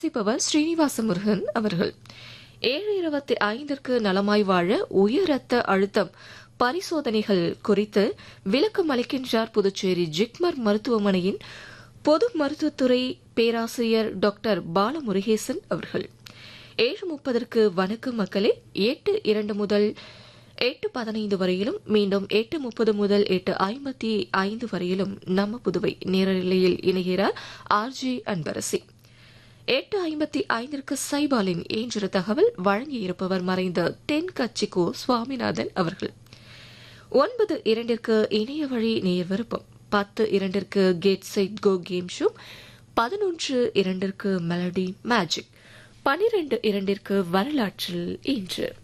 வாசிப்பவர் ஸ்ரீனிவாச முருகன் அவர்கள் ஏழு இருபத்தி ஐந்திற்கு நலமாய் வாழ உயர் ரத்த அழுத்தம் பரிசோதனைகள் குறித்து விளக்கம் அளிக்கின்றார் புதுச்சேரி ஜிப்மர் மருத்துவமனையின் பொது மருத்துவத்துறை பேராசிரியர் டாக்டர் பாலமுருகேசன் அவர்கள் ஏழு முப்பதற்கு வணக்கம் மக்களே எட்டு இரண்டு முதல் எட்டு பதினைந்து வரையிலும் மீண்டும் எட்டு முப்பது முதல் எட்டு ஐம்பத்தி ஐந்து வரையிலும் நம்ம புதுவை நேரலையில் இணைகிறார் ஆர்ஜே அன்பரசி எட்டு ஐம்பத்தி ஐந்திற்கு சைபாலின் இன்று தகவல் வழங்கியிருப்பவர் மறைந்த தென் கட்சிக்கோ சுவாமிநாதன் அவர்கள் ஒன்பது இரண்டிற்கு இணைய வழி நேர் விருப்பம் பத்து இரண்டிற்கு get set go game show பதினொன்று இரண்டிற்கு மெலடி மேஜிக் பனிரெண்டு இரண்டிற்கு வரலாற்றில் இன்று